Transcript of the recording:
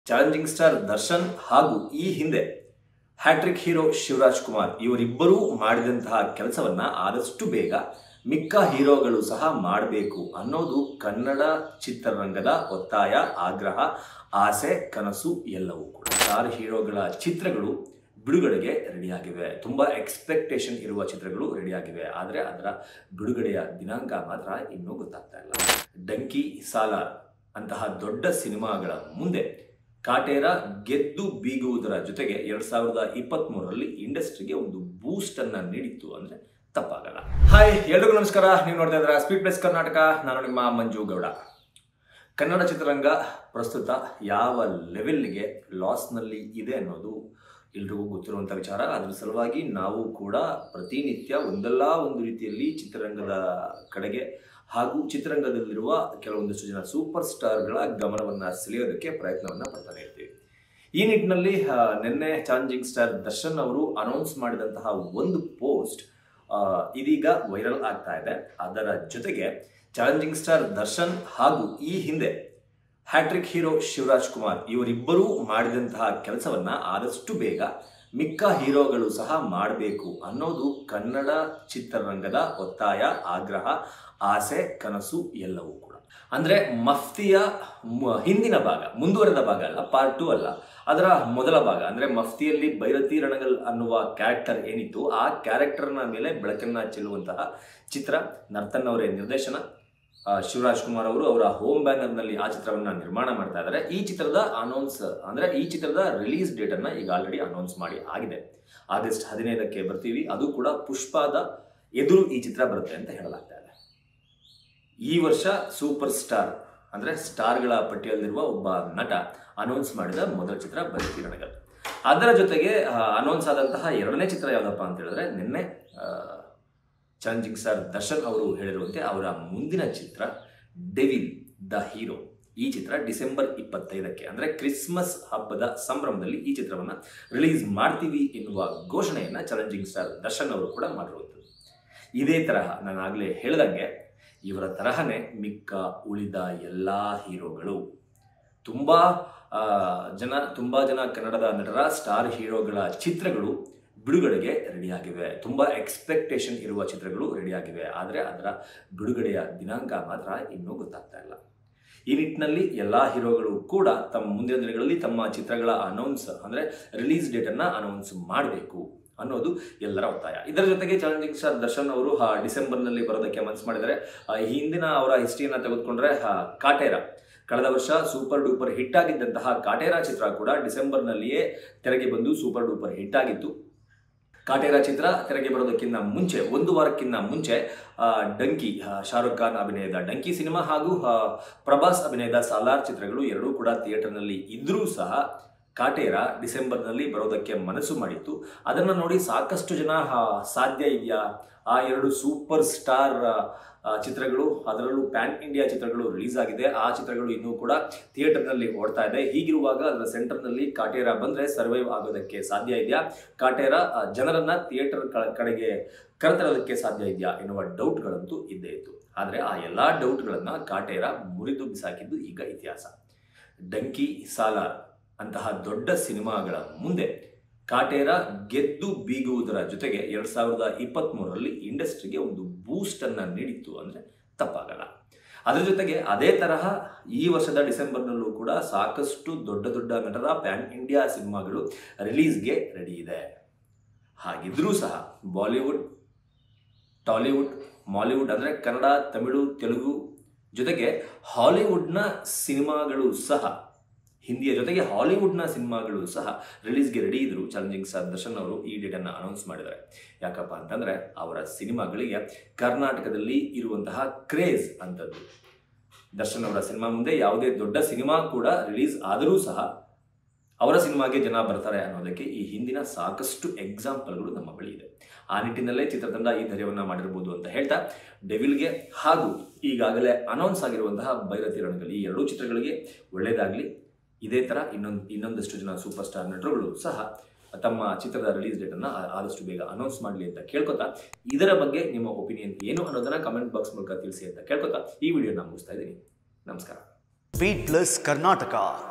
challenging star Darshan ಹಾಗೂ ಈ ಹಿಂದೆ ಹ್ಯಾಟ್ರಿಕ್ ಹೀರೋ ಶಿವರಾಜ್ ಕುಮಾರ್ ಇವರಿಬ್ಬರೂ ಮಾಡಿದಂತಹ ಕೆಲಸವನ್ನ ಆದಷ್ಟು ಬೇಗ ಮಿಕ್ಕ ಹೀರೋಗಳು ಸಹ ಮಾಡಬೇಕು ಅನ್ನೋದು ಕನ್ನಡ ಚಿತ್ರರಂಗದ ಒತ್ತಾಯ ಆಗ್ರಹ ಆಸೆ ಕನಸು ಎಲ್ಲವೂ ಕೂಡ ಸ್ಟಾರ್ ಹೀರೋಗಳ ಚಿತ್ರಗಳು ಬಿಡುಗಡೆಗೆ ರೆಡಿಯಾಗಿವೆ ತುಂಬ ಎಕ್ಸ್ಪೆಕ್ಟೇಷನ್ ಇರುವ ಚಿತ್ರಗಳು ರೆಡಿಯಾಗಿವೆ ಆದರೆ ಅದರ ಬಿಡುಗಡೆಯ ದಿನಾಂಕ ಮಾತ್ರ ಇನ್ನೂ ಗೊತ್ತಾಗ್ತಾ ಇಲ್ಲ ಡಂಕಿ ಸಾಲಾರ್ ಅಂತಹ ದೊಡ್ಡ ಸಿನಿಮಾಗಳ ಮುಂದೆ ಕಾಟೇರ ಗೆದ್ದು ಬೀಗುವುದರ ಜೊತೆಗೆ ಎರಡ್ ಸಾವಿರದ ಇಪ್ಪತ್ತ್ ಮೂರರಲ್ಲಿ ಇಂಡಸ್ಟ್ರಿಗೆ ಒಂದು ಬೂಸ್ಟ್ ಅನ್ನ ನೀಡಿತ್ತು ಅಂದ್ರೆ ತಪ್ಪಾಗಲ್ಲ ಹಾಯ್ ಎಲ್ರಿಗೂ ನಮಸ್ಕಾರ ನೀವು ನೋಡ್ತಾ ಇದ್ದೀರಾ ಸ್ಪೀಡ್ ಪ್ಲಸ್ ಕರ್ನಾಟಕ ನಾನು ನಿಮ್ಮ ಮಂಜು ಗೌಡ ಕನ್ನಡ ಚಿತ್ರರಂಗ ಪ್ರಸ್ತುತ ಯಾವ ಲೆವೆಲ್ಗೆ ಲಾಸ್ನಲ್ಲಿ ಇದೆ ಅನ್ನೋದು ಎಲ್ರಿಗೂ ಗೊತ್ತಿರುವಂಥ ವಿಚಾರ ಅದ್ರ ಸಲುವಾಗಿ ನಾವು ಕೂಡ ಪ್ರತಿನಿತ್ಯ ಒಂದಲ್ಲ ಒಂದು ರೀತಿಯಲ್ಲಿ ಚಿತ್ರರಂಗದ ಕಡೆಗೆ ಹಾಗೂ ಚಿತ್ರರಂಗದಲ್ಲಿರುವ ಕೆಲವೊಂದಿಷ್ಟು ಜನ ಸೂಪರ್ ಸ್ಟಾರ್ಗಳ ಗಮನವನ್ನು ಸೆಳೆಯೋದಕ್ಕೆ ಪ್ರಯತ್ನವನ್ನು ಪಡ್ತಾನೆ ಇರ್ತೀವಿ ಈ ನಿಟ್ಟಿನಲ್ಲಿ ಆ, ನಿನ್ನೆ ಚಾಲೆಂಜಿಂಗ್ ಸ್ಟಾರ್ ದರ್ಶನ್ ಅವರು ಅನೌನ್ಸ್ ಮಾಡಿದಂತಹ ಒಂದು ಪೋಸ್ಟ್ ಇದೀಗ ವೈರಲ್ ಆಗ್ತಾ ಇದೆ ಅದರ ಜೊತೆಗೆ ಚಾಲೆಂಜಿಂಗ್ ಸ್ಟಾರ್ ದರ್ಶನ್ ಹಾಗೂ ಈ ಹಿಂದೆ ಹ್ಯಾಟ್ರಿಕ್ ಹೀರೋ ಶಿವರಾಜ್ ಕುಮಾರ್ ಇವರಿಬ್ಬರೂ ಮಾಡಿದಂತಹ ಕೆಲಸವನ್ನ ಆದಷ್ಟು ಬೇಗ ಮಿಕ್ಕ ಹೀರೋಗಳು ಸಹ ಮಾಡಬೇಕು ಅನ್ನೋದು ಕನ್ನಡ ಚಿತ್ರರಂಗದ ಒತ್ತಾಯ ಆಗ್ರಹ ಆಸೆ ಕನಸು ಎಲ್ಲವೂ ಕೂಡ ಅಂದ್ರೆ ಮಫ್ತಿಯ ಮ- ಹಿಂದಿನ ಭಾಗ ಮುಂದುವರೆದ ಭಾಗ ಅಲ್ಲ ಪಾರ್ಟ್ ಟು ಅಲ್ಲ ಅದರ ಮೊದಲ ಭಾಗ ಅಂದ್ರೆ ಮಫ್ತಿಯಲ್ಲಿ ಭೈರತಿ ರಣಗಲ್ ಅನ್ನುವ ಕ್ಯಾರೆಕ್ಟರ್ ಏನಿತ್ತು ಆ ಕ್ಯಾರೆಕ್ಟರ್ನ ಮೇಲೆ ಬೆಳಕನ್ನ ಚೆಲ್ಲುವಂತಹ ಚಿತ್ರ ನರ್ತನ್ ಅವರೇ ನಿರ್ದೇಶನ ಆ, ಶಿವರಾಜ್ ಕುಮಾರ್ ಅವರು ಅವರ ಹೋಮ್ ಬ್ಯಾನರ್ ನಲ್ಲಿ ಆ ಚಿತ್ರವನ್ನ ನಿರ್ಮಾಣ ಮಾಡ್ತಾ ಇದ್ದಾರೆ ಈ ಚಿತ್ರದ ಅನೌನ್ಸ್ ಅಂದ್ರೆ ಈ ಚಿತ್ರದ ರಿಲೀಸ್ ಡೇಟ್ ಅನ್ನ ಈಗ ಆಲ್ರೆಡಿ ಅನೌನ್ಸ್ ಮಾಡಿ ಆಗಿದೆ ಆಗಸ್ಟ್ ಹದಿನೈದಕ್ಕೆ ಬರ್ತೀವಿ ಅದು ಕೂಡ ಪುಷ್ಪಾದ ಎದುರು ಈ ಚಿತ್ರ ಬರುತ್ತೆ ಅಂತ ಹೇಳಲಾಗ್ತಾ ಇದೆ ಈ ವರ್ಷ ಸೂಪರ್ ಸ್ಟಾರ್ ಅಂದ್ರೆ ಸ್ಟಾರ್ಗಳ ಪಟ್ಟಿಯಲ್ಲಿರುವ ಒಬ್ಬ ನಟ ಅನೌನ್ಸ್ ಮಾಡಿದ ಮೊದಲ ಚಿತ್ರ ಬೈರತಿ ರಣಗಲ್ ಅದರ ಜೊತೆಗೆ ಅನೌನ್ಸ್ ಆದಂತಹ ಎರಡನೇ ಚಿತ್ರ ಯಾವುದಪ್ಪ ಅಂತ ಹೇಳಿದ್ರೆ ನಿನ್ನೆ ಚಾಲೆಂಜಿಂಗ್ ಸ್ಟಾರ್ ದರ್ಶನ್ ಅವರು ಹೇಳಿರುವಂತೆ ಅವರ ಮುಂದಿನ ಚಿತ್ರ ಡೆವಿಲ್ ದ ಹೀರೋ ಈ ಚಿತ್ರ ಡಿಸೆಂಬರ್ ಇಪ್ಪತ್ತೈದಕ್ಕೆ ಅಂದ್ರೆ ಕ್ರಿಸ್ಮಸ್ ಹಬ್ಬದ ಸಂಭ್ರಮದಲ್ಲಿ ಈ ಚಿತ್ರವನ್ನ ರಿಲೀಸ್ ಮಾಡ್ತೀವಿ ಎನ್ನುವ ಘೋಷಣೆಯನ್ನ ಚಾಲೆಂಜಿಂಗ್ ಸ್ಟಾರ್ ದರ್ಶನ್ ಅವರು ಕೂಡ ಮಾಡಿರುವಂಥದ್ದು ಇದೇ ತರಹ ನಾನು ಆಗಲೇ ಹೇಳಿದಂಗೆ ಇವರ ತರಹನೇ ಮಿಕ್ಕ ಉಳಿದ ಎಲ್ಲ ಹೀರೋಗಳು ತುಂಬಾ ಆ, ಜನ ತುಂಬಾ ಜನ ಕನ್ನಡದ ನಟರ ಸ್ಟಾರ್ ಹೀರೋಗಳ ಚಿತ್ರಗಳು ಬಿಡುಗಡೆಗೆ ರೆಡಿಯಾಗಿವೆ ತುಂಬ ಎಕ್ಸ್ಪೆಕ್ಟೇಷನ್ ಇರುವ ಚಿತ್ರಗಳು ರೆಡಿಯಾಗಿವೆ ಆದರೆ ಅದರ ಬಿಡುಗಡೆಯ ದಿನಾಂಕ ಮಾತ್ರ ಇನ್ನೂ ಗೊತ್ತಾಗ್ತಾ ಇಲ್ಲ ಈ ನಿಟ್ಟಿನಲ್ಲಿ ಎಲ್ಲ ಹೀರೋಗಳು ಕೂಡ ತಮ್ಮ ಮುಂದಿನ ದಿನಗಳಲ್ಲಿ ತಮ್ಮ ಚಿತ್ರಗಳ ಅನೌನ್ಸ್ ಅಂದರೆ ರಿಲೀಸ್ ಡೇಟನ್ನು ಅನೌನ್ಸ್ ಮಾಡಬೇಕು ಅನ್ನೋದು ಎಲ್ಲರ ಒತ್ತಾಯ ಇದರ ಜೊತೆಗೆ ಚಾಲೆಂಜಿಂಗ್ ಸ್ಟಾರ್ ದರ್ಶನ್ ಅವರು ಆ, ಡಿಸೆಂಬರ್ನಲ್ಲಿ ಬರೋದಕ್ಕೆ ಮನಸ್ಸು ಮಾಡಿದ್ದಾರೆ ಆ, ಈ ಹಿಂದಿನ ಅವರ ಹಿಸ್ಟ್ರಿಯನ್ನು ತೆಗೆದುಕೊಂಡ್ರೆ ಆ, ಕಾಟೇರ ಕಳೆದ ವರ್ಷ ಸೂಪರ್ ಡೂಪರ್ ಹಿಟ್ ಆಗಿದ್ದಂತಹ ಕಾಟೇರ ಚಿತ್ರ ಕೂಡ ಡಿಸೆಂಬರ್ನಲ್ಲಿಯೇ ತೆರೆಗೆ ಬಂದು ಸೂಪರ್ ಡೂಪರ್ ಹಿಟ್ ಆಗಿತ್ತು ಕಾಟೇರ ಚಿತ್ರ ತೆರೆಗೆ ಬರೋದಕ್ಕಿಂತ ಮುಂಚೆ ಒಂದು ವಾರಕ್ಕಿಂತ ಮುಂಚೆ ಆ, ಡಂಕಿ ಆ, ಶಾರುಖ್ ಖಾನ್ ಅಭಿನಯದ ಡಂಕಿ ಸಿನಿಮಾ ಹಾಗೂ ಆ, ಪ್ರಭಾಸ್ ಅಭಿನಯದ ಸಾಲಾರ್ ಚಿತ್ರಗಳು ಎರಡೂ ಕೂಡ ಥಿಯೇಟರ್ನಲ್ಲಿ ಇದ್ರೂ ಸಹ ಕಾಟೇರ ಡಿಸೆಂಬರ್ನಲ್ಲಿ ಬರೋದಕ್ಕೆ ಮನಸ್ಸು ಮಾಡಿತ್ತು ಅದನ್ನು ನೋಡಿ ಸಾಕಷ್ಟು ಜನ ಆ, ಸಾಧ್ಯ ಇದೆಯಾ ಆ ಎರಡು ಸೂಪರ್ ಸ್ಟಾರ್ ಆ, ಚಿತ್ರಗಳು ಅದರಲ್ಲೂ ಪ್ಯಾನ್ ಇಂಡಿಯಾ ಚಿತ್ರಗಳು ರಿಲೀಸ್ ಆಗಿದೆ ಆ ಚಿತ್ರಗಳು ಇನ್ನೂ ಕೂಡ ಥಿಯೇಟರ್ನಲ್ಲಿ ಓಡ್ತಾ ಇದೆ ಹೀಗಿರುವಾಗ ಅದರ ಸೆಂಟರ್ನಲ್ಲಿ ಕಾಟೇರ ಬಂದ್ರೆ ಸರ್ವೈವ್ ಆಗೋದಕ್ಕೆ ಸಾಧ್ಯ ಇದೆಯಾ ಕಾಟೇರ ಆ, ಜನರನ್ನ ಥಿಯೇಟರ್ ಕಡೆಗೆ ಕರೆತರೋದಕ್ಕೆ ಸಾಧ್ಯ ಇದೆಯಾ ಎನ್ನುವ ಡೌಟ್ಗಳಂತೂ ಇದ್ದೇ ಇತ್ತು ಆದರೆ ಆ ಎಲ್ಲಾ ಡೌಟ್ಗಳನ್ನ ಕಾಟೇರ ಮುರಿದು ಬಿಸಾಕಿದ್ದು ಈಗ ಇತಿಹಾಸ ಡಂಕಿ ಸಾಲಾರ್ ಅಂತಹ ದೊಡ್ಡ ಸಿನಿಮಾಗಳ ಮುಂದೆ ಕಾಟೇರ ಗೆದ್ದು ಬೀಗುವುದರ ಜೊತೆಗೆ ಎರಡ್ ಸಾವಿರದ ಇಪ್ಪತ್ತ್ ಮೂರರಲ್ಲಿ ಇಂಡಸ್ಟ್ರಿಗೆ ಒಂದು ಬೂಸ್ಟ್ ಅನ್ನ ನೀಡಿತ್ತು ಅಂದ್ರೆ ತಪ್ಪಾಗಲ್ಲ ಅದರ ಜೊತೆಗೆ ಅದೇ ತರಹ ಈ ವರ್ಷದ ಡಿಸೆಂಬರ್ನಲ್ಲೂ ಕೂಡ ಸಾಕಷ್ಟು ದೊಡ್ಡ ದೊಡ್ಡ ನಟರ ಪ್ಯಾನ್ ಇಂಡಿಯಾ ಸಿನಿಮಾಗಳು ರಿಲೀಸ್ಗೆ ರೆಡಿ ಇದೆ ಹಾಗಿದ್ರೂ ಸಹ ಬಾಲಿವುಡ್ ಟಾಲಿವುಡ್ ಮಾಲಿವುಡ್ ಅಂದರೆ ಕನ್ನಡ ತಮಿಳು ತೆಲುಗು ಜೊತೆಗೆ ಹಾಲಿವುಡ್ನ ಸಿನಿಮಾಗಳು ಸಹ ಹಿಂದಿಯ ಜೊತೆಗೆ ಹಾಲಿವುಡ್ನ ಸಿನಿಮಾಗಳು ಸಹ ರಿಲೀಸ್ಗೆ ರೆಡಿ ಇದ್ರು ಚಾಲೆಂಜಿಂಗ್ ಸ್ಟಾರ್ ದರ್ಶನ್ ಅವರು ಈ ಡೇಟನ್ನು ಅನೌನ್ಸ್ ಮಾಡಿದ್ದಾರೆ ಯಾಕಪ್ಪ ಅಂತಂದ್ರೆ ಅವರ ಸಿನಿಮಾಗಳಿಗೆ ಕರ್ನಾಟಕದಲ್ಲಿ ಇರುವಂತಹ ಕ್ರೇಜ್ ಅಂತದ್ದು ದರ್ಶನ್ ಅವರ ಸಿನಿಮಾ ಮುಂದೆ ಯಾವುದೇ ದೊಡ್ಡ ಸಿನಿಮಾ ಕೂಡ ರಿಲೀಸ್ ಆದರೂ ಸಹ ಅವರ ಸಿನಿಮಾಗೆ ಜನ ಬರ್ತಾರೆ ಅನ್ನೋದಕ್ಕೆ ಈ ಹಿಂದಿನ ಸಾಕಷ್ಟು ಎಕ್ಸಾಂಪಲ್ಗಳು ನಮ್ಮ ಬಳಿ ಇದೆ ಆ ನಿಟ್ಟಿನಲ್ಲೇ ಚಿತ್ರತಂಡ ಈ ಧೈರ್ಯವನ್ನ ಮಾಡಿರ್ಬೋದು ಅಂತ ಹೇಳ್ತಾ ಡೆವಿಲ್ಗೆ ಹಾಗೂ ಈಗಾಗಲೇ ಅನೌನ್ಸ್ ಆಗಿರುವಂತಹ ಭೈರತಿ ರಣಗಲ್ ಈ ಎರಡೂ ಚಿತ್ರಗಳಿಗೆ ಒಳ್ಳೆಯದಾಗಲಿ ಇದೇ ಥರ ಇನ್ನೊಂದು ಇನ್ನೊಂದಷ್ಟು ಜನ ಸೂಪರ್ ಸ್ಟಾರ್ ನಟರುಗಳು ಸಹ ತಮ್ಮ ಚಿತ್ರದ ರಿಲೀಸ್ ಡೇಟನ್ನು ಆದಷ್ಟು ಬೇಗ ಅನೌನ್ಸ್ ಮಾಡಲಿ ಅಂತ ಕೇಳ್ಕೊತಾ ಇದರ ಬಗ್ಗೆ ನಿಮ್ಮ ಒಪಿನಿಯನ್ ಏನು ಅನ್ನೋದನ್ನ ಕಮೆಂಟ್ ಬಾಕ್ಸ್ ಮೂಲಕ ತಿಳಿಸಿ ಅಂತ ಕೇಳ್ಕೊತಾ ಈ ವಿಡಿಯೋನ ಮುಗಿಸ್ತಾ ಇದ್ದೀನಿ ನಮಸ್ಕಾರ ಸ್ಪೀಡ್ ಪ್ಲಸ್ ಕರ್ನಾಟಕ